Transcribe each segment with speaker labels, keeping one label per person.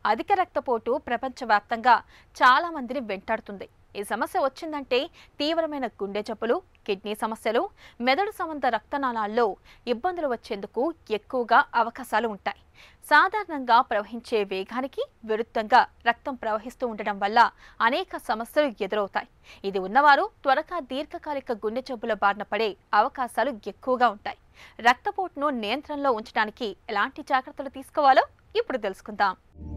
Speaker 1: అధిక రక్తపోటు ప్రపంచవ్యాప్తంగా చాలా మందిని వెంటాడుతుంది ఈ సమస్య వచ్చిందంటే తీవ్రమైన గుండె జబ్బులు కిడ్నీ సమస్యలు మెదడు సంబంధ రక్తనాళాల్లో ఇబ్బందులు వచ్చేందుకు ఎక్కువగా అవకాశాలు ఉంటాయి సాధారణంగా ప్రవహించే వేగానికి విరుద్ధంగా రక్తం ప్రవహిస్తూ ఉండడం వల్ల అనేక సమస్యలు ఎదురవుతాయి ఇది ఉన్నవారు త్వరగా దీర్ఘకాలిక గుండె జబ్బుల బారిన పడే అవకాశాలు ఎక్కువగా ఉంటాయి రక్తపోటును నియంత్రణలో ఉంచడానికి ఎలాంటి జాగ్రత్తలు తీసుకోవాలో ఇప్పుడు తెలుసుకుందాం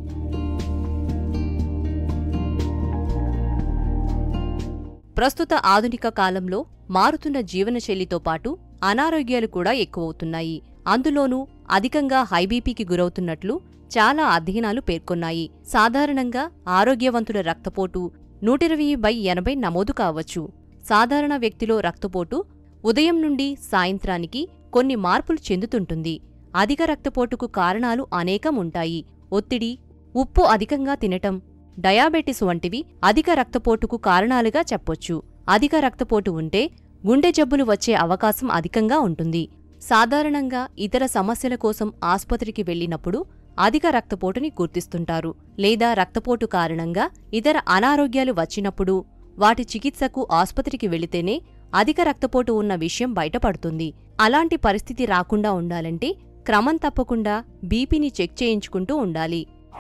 Speaker 2: ప్రస్తుత ఆధునిక కాలంలో మారుతున్న జీవనశైలితో పాటు అనారోగ్యాలు కూడా ఎక్కువవుతున్నాయి అందులోనూ అధికంగా హైబీపీకి గురవుతున్నట్లు చాలా అధ్యయనాలు పేర్కొన్నాయి సాధారణంగా ఆరోగ్యవంతుల రక్తపోటు నూటిరవై బై ఎనభై నమోదు కావచ్చు సాధారణ వ్యక్తిలో రక్తపోటు ఉదయం నుండి సాయంత్రానికి కొన్ని మార్పులు చెందుతుంటుంది అధిక రక్తపోటుకు కారణాలు అనేకం ఉంటాయి ఒత్తిడి ఉప్పు అధికంగా తినటం డయాబెటిస్ వంటివి అధిక రక్తపోటుకు కారణాలుగా చెప్పొచ్చు అధిక రక్తపోటు ఉంటే గుండె జబ్బులు వచ్చే అవకాశం అధికంగా ఉంటుంది సాధారణంగా ఇతర సమస్యల కోసం ఆస్పత్రికి వెళ్ళినప్పుడు అధిక రక్తపోటుని గుర్తిస్తుంటారు లేదా రక్తపోటు కారణంగా ఇతర అనారోగ్యాలు వచ్చినప్పుడు వాటి చికిత్సకు ఆస్పత్రికి వెళితేనే అధిక రక్తపోటు ఉన్న విషయం బయటపడుతుంది అలాంటి పరిస్థితి రాకుండా ఉండాలంటే క్రమం తప్పకుండా బీపీని చెక్ చేయించుకుంటూ ఉండాలి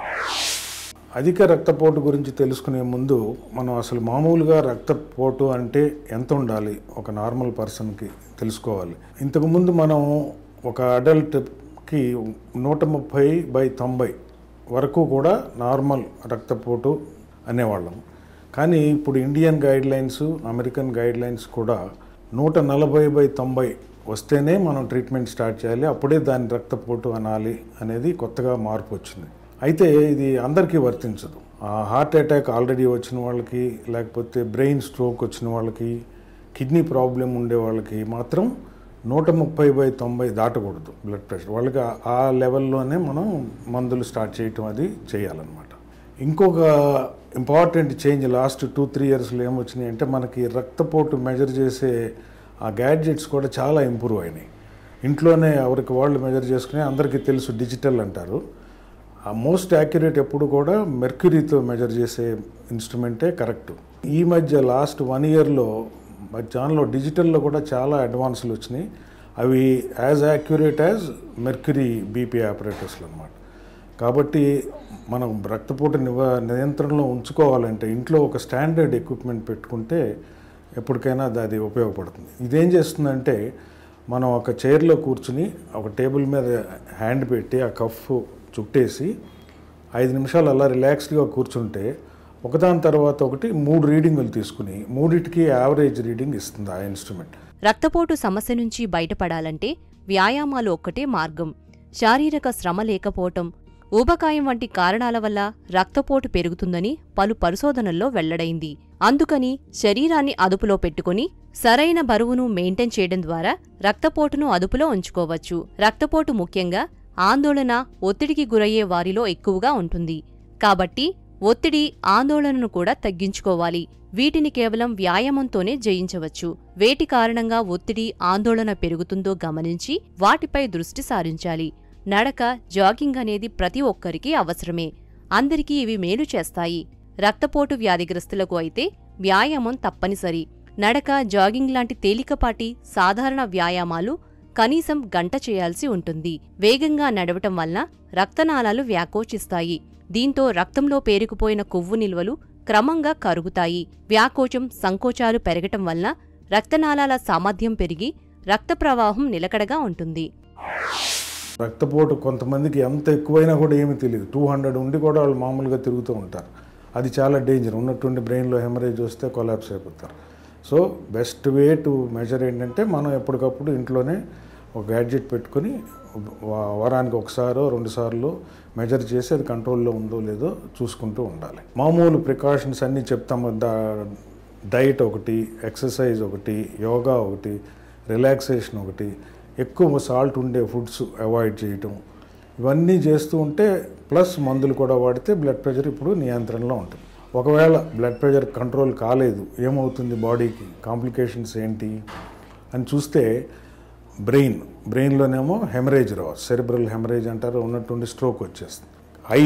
Speaker 3: అధిక రక్తపోటు గురించి తెలుసుకునే ముందు మనం అసలు మామూలుగా రక్తపోటు అంటే ఎంత ఉండాలి ఒక నార్మల్ పర్సన్కి తెలుసుకోవాలి ఇంతకుముందు మనం ఒక అడల్ట్కి నూట ముప్పై బై తొంభై వరకు కూడా నార్మల్ రక్తపోటు అనేవాళ్ళం కానీ ఇప్పుడు Indian guidelines American guidelines కూడా నూట నలభై బై తొంభై వస్తేనే మనం ట్రీట్మెంట్ స్టార్ట్ చేయాలి అప్పుడే దాని రక్తపోటు అనాలి అనేది కొత్తగా మార్పు వచ్చింది అయితే ఇది అందరికీ వర్తించదు ఆ హార్ట్ అటాక్ ఆల్రెడీ వచ్చిన వాళ్ళకి లేకపోతే బ్రెయిన్ స్ట్రోక్ వచ్చిన వాళ్ళకి కిడ్నీ ప్రాబ్లం ఉండే వాళ్ళకి మాత్రం నూట ముప్పై బై తొంభై దాటకూడదు బ్లడ్ ప్రెషర్ వాళ్ళకి ఆ- ఆ లెవెల్లోనే మనం మందులు స్టార్ట్ చేయటం అది చేయాలన్నమాట ఇంకొక important change last two three ఇయర్స్లో ఏమొచ్చినాయి అంటే మనకి రక్తపోటు మెజర్ చేసే ఆ గ్యాడ్జెట్స్ కూడా చాలా ఇంప్రూవ్ అయినాయి ఇంట్లోనే ఎవరికి వాళ్ళు మెజర్ చేసుకుని అందరికీ తెలుసు డిజిటల్ అంటారు ఆ మోస్ట్ యాక్యురేట్ ఎప్పుడు కూడా మెర్క్యూరీతో మెజర్ చేసే ఇన్స్ట్రుమెంటే కరెక్ట్ ఈ మధ్య లాస్ట్ వన్ ఇయర్లో దానిలో డిజిటల్లో కూడా చాలా అడ్వాన్స్లు వచ్చినాయి అవి as accurate as mercury BP ఆపరేటర్స్లు అనమాట కాబట్టి మనం రక్తపోటు నివ నియంత్రణలో ఉంచుకోవాలంటే ఇంట్లో ఒక స్టాండర్డ్ ఎక్విప్మెంట్ పెట్టుకుంటే ఎప్పటికైనా అది అది ఉపయోగపడుతుంది ఇదేం చేస్తుందంటే మనం ఒక చైర్లో కూర్చుని ఒక టేబుల్ మీద హ్యాండ్ పెట్టి ఆ కఫ్ చుట్టేసి ఐదు నిమిషాలు అలా రిలాక్స్డ్గా కూర్చుంటే ఒకదాని తర్వాత ఒకటి మూడు రీడింగులు తీసుకుని మూడిటికి యావరేజ్ రీడింగ్ ఇస్తుంది ఆ ఇన్స్ట్రుమెంట్
Speaker 2: రక్తపోటు సమస్య నుంచి బయటపడాలంటే వ్యాయామాలు ఒక్కటే మార్గం శారీరక శ్రమ లేకపోవటం ఊబకాయం వంటి కారణాల వల్ల రక్తపోటు పెరుగుతుందని పలు పరిశోధనల్లో వెల్లడైంది అందుకని శరీరాన్ని అదుపులో పెట్టుకుని సరైన బరువును మెయింటైన్ చేయడం ద్వారా రక్తపోటును అదుపులో ఉంచుకోవచ్చు రక్తపోటు ముఖ్యంగా ఆందోళన ఒత్తిడికి గురయ్యే వారిలో ఎక్కువగా ఉంటుంది కాబట్టి ఒత్తిడి ఆందోళనను కూడా తగ్గించుకోవాలి వీటిని కేవలం వ్యాయామంతోనే జయించవచ్చు వేటి కారణంగా ఒత్తిడి ఆందోళన పెరుగుతుందో గమనించి వాటిపై దృష్టి సారించాలి నడక జాగింగ్ అనేది ప్రతి ఒక్కరికి అవసరమే అందరికీ ఇవి మేలు చేస్తాయి రక్తపోటు వ్యాధిగ్రస్తులకు అయితే వ్యాయామం తప్పనిసరి నడక జాగింగ్ లాంటి తేలికపాటి సాధారణ వ్యాయామాలు కనీసం గంట చేయాల్సి ఉంటుంది వేగంగా నడవటం వల్ల రక్తనాళాలు వ్యాకోచిస్తాయి దీంతో రక్తంలో పేరుకుపోయిన కొవ్వు నిల్వలు క్రమంగా కరుగుతాయి వ్యాకోచం సంకోచాలు పెరగటం వల్ల రక్తనాళాల సామర్థ్యం పెరిగి రక్త ప్రవాహం నిలకడగా ఉంటుంది
Speaker 3: రక్తపోటు కొంతమందికి ఎంత ఎక్కువైనా కూడా ఏమీ తెలియదు టూ హండ్రెడ్ ఉండి కూడా వాళ్ళు మామూలుగా తిరుగుతూ ఉంటారు అది చాలా డేంజర్ ఉన్నట్టుండి బ్రెయిన్లో హెమరేజ్ వస్తే కొలాప్స్ అయిపోతారు so best way to measure ఏంటంటే మనం ఎప్పటికప్పుడు ఇంట్లోనే ఒక గ్యాడ్జెట్ పెట్టుకుని వా- వారానికి ఒకసారో రెండు సార్లు మెజర్ చేసి అది కంట్రోల్లో ఉందో లేదో చూసుకుంటూ ఉండాలి మామూలు ప్రికాషన్స్ అన్నీ చెప్తాము దా డైట్ ఒకటి ఎక్సర్సైజ్ ఒకటి యోగా ఒకటి రిలాక్సేషన్ ఒకటి ఎక్కువ సాల్ట్ ఉండే ఫుడ్స్ అవాయిడ్ చేయటం ఇవన్నీ చేస్తూ ఉంటే ప్లస్ మందులు కూడా వాడితే బ్లడ్ ప్రెషర్ ఇప్పుడు నియంత్రణలో ఉంటుంది ఒకవేళ బ్లడ్ ప్రెషర్ కంట్రోల్ కాలేదు ఏమవుతుంది బాడీకి కాంప్లికేషన్స్ ఏంటి అని చూస్తే బ్రెయిన్ బ్రెయిన్లోనేమో హెమరేజ్ రావచ్చు సెరిబ్రల్ హెమరేజ్ అంటారు ఉన్నట్టుండి స్ట్రోక్ వచ్చేస్తుంది ఐలో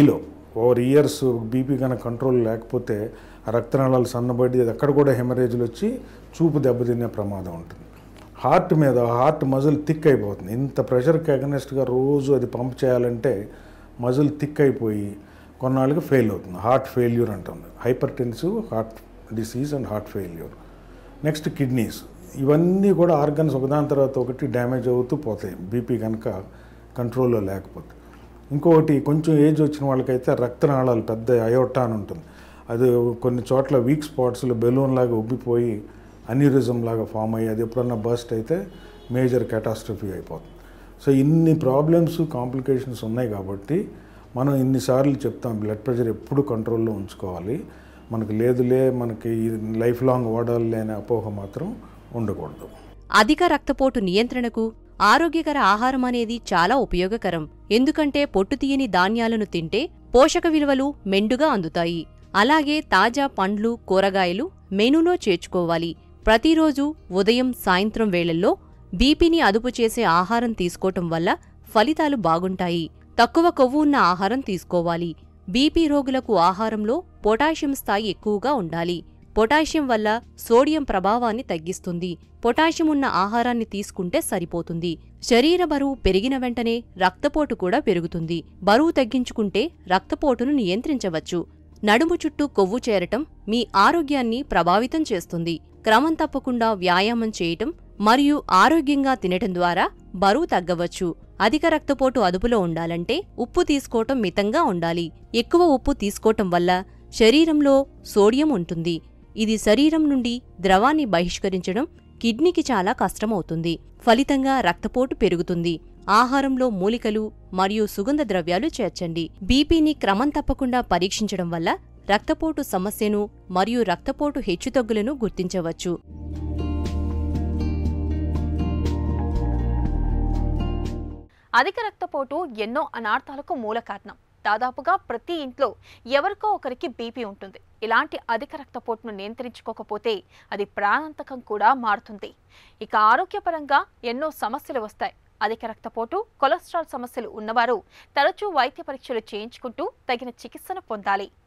Speaker 3: ఓవర్ ఇయర్స్ బీపీ కనుక కంట్రోల్ లేకపోతే ఆ రక్తనాళాలు సన్నబడి అది అక్కడ కూడా హెమరేజ్లు వచ్చి చూపు దెబ్బతినే ప్రమాదం ఉంటుంది హార్ట్ మీద హార్ట్ మజిల్ థిక్ అయిపోతుంది ఇంత ప్రెషర్కి అగనెస్ట్గా రోజు అది పంప్ చేయాలంటే మజిల్ థిక్ అయిపోయి కొన్నాళ్ళకి ఫెయిల్ అవుతుంది హార్ట్ ఫెయిల్యూర్ అంటుంది hypertensive heart disease and heart failure next kidneys ఇవన్నీ కూడా ఆర్గన్స్ ఒకదాని తర్వాత ఒకటి డ్యామేజ్ అవుతూ పోతాయి బీపీ కనుక కంట్రోల్లో లేకపోతే ఇంకొకటి కొంచెం ఏజ్ వచ్చిన వాళ్ళకైతే రక్తనాళాలు పెద్ద అయోటా అని ఉంటుంది అది కొన్ని చోట్ల వీక్ స్పాట్స్లో బెలూన్ లాగా ఉబ్బిపోయి అన్యూరిజం లాగా ఫామ్ అయ్యి అది ఎప్పుడన్నా బస్ట్ అయితే మేజర్ కెటాస్ట్రఫీ అయిపోతుంది సో ఇన్ని ప్రాబ్లమ్స్ కాంప్లికేషన్స్ ఉన్నాయి కాబట్టి మనం ఇన్నిసార్లు చెప్తాం బ్లడ్ ప్రెషర్ ఎప్పుడు కంట్రోల్లో ఉంచుకోవాలి మనకు లేదులే మనకి లైఫ్ లాంగ్ వాడాలి అనే అపోహ మాత్రం ఉండకూడదు
Speaker 2: అధిక రక్తపోటు నియంత్రణకు ఆరోగ్యకర ఆహారం అనేది చాలా ఉపయోగకరం ఎందుకంటే పొట్టు తీయని ధాన్యాలను తింటే పోషక విలువలు మెండుగా అందుతాయి అలాగే తాజా పండ్లు కూరగాయలు మెనూలో చేర్చుకోవాలి ప్రతిరోజు ఉదయం సాయంత్రం వేళల్లో బీపీని అదుపు చేసే ఆహారం తీసుకోవటం వల్ల ఫలితాలు బాగుంటాయి తక్కువ కొవ్వు ఉన్న ఆహారం తీసుకోవాలి బీపీ రోగులకు ఆహారంలో పొటాషియం స్థాయి ఎక్కువగా ఉండాలి పొటాషియం వల్ల సోడియం ప్రభావాన్ని తగ్గిస్తుంది పొటాషియం ఉన్న ఆహారాన్ని తీసుకుంటే సరిపోతుంది శరీర బరువు పెరిగిన వెంటనే రక్తపోటు కూడా పెరుగుతుంది బరువు తగ్గించుకుంటే రక్తపోటును నియంత్రించవచ్చు నడుము చుట్టూ కొవ్వు చేరటం మీ ఆరోగ్యాన్ని ప్రభావితం చేస్తుంది క్రమం తప్పకుండా వ్యాయామం చేయటం మరియు ఆరోగ్యంగా తినటం ద్వారా బరువు తగ్గవచ్చు అధిక రక్తపోటు అదుపులో ఉండాలంటే ఉప్పు తీసుకోవటం మితంగా ఉండాలి ఎక్కువ ఉప్పు తీసుకోవటం వల్ల శరీరంలో సోడియం ఉంటుంది ఇది శరీరం నుండి ద్రవాన్ని బహిష్కరించడం కిడ్నీకి చాలా కష్టమవుతుంది ఫలితంగా రక్తపోటు పెరుగుతుంది ఆహారంలో మూలికలు మరియు సుగంధ ద్రవ్యాలు చేర్చండి బీపీని క్రమం తప్పకుండా పరీక్షించడం వల్ల రక్తపోటు సమస్యను మరియు రక్తపోటు హెచ్చుతగ్గులను గుర్తించవచ్చు
Speaker 1: అధిక రక్తపోటు ఎన్నో అనార్థాలకు మూల కారణం దాదాపుగా ప్రతి ఇంట్లో ఎవరికో ఒకరికి బీపీ ఉంటుంది ఇలాంటి అధిక రక్తపోటును నియంత్రించుకోకపోతే అది ప్రాణాంతకం కూడా మారుతుంది ఇక ఆరోగ్యపరంగా ఎన్నో సమస్యలు వస్తాయి అధిక రక్తపోటు కొలెస్ట్రాల్ సమస్యలు ఉన్నవారు తరచూ వైద్య పరీక్షలు చేయించుకుంటూ తగిన చికిత్సను పొందాలి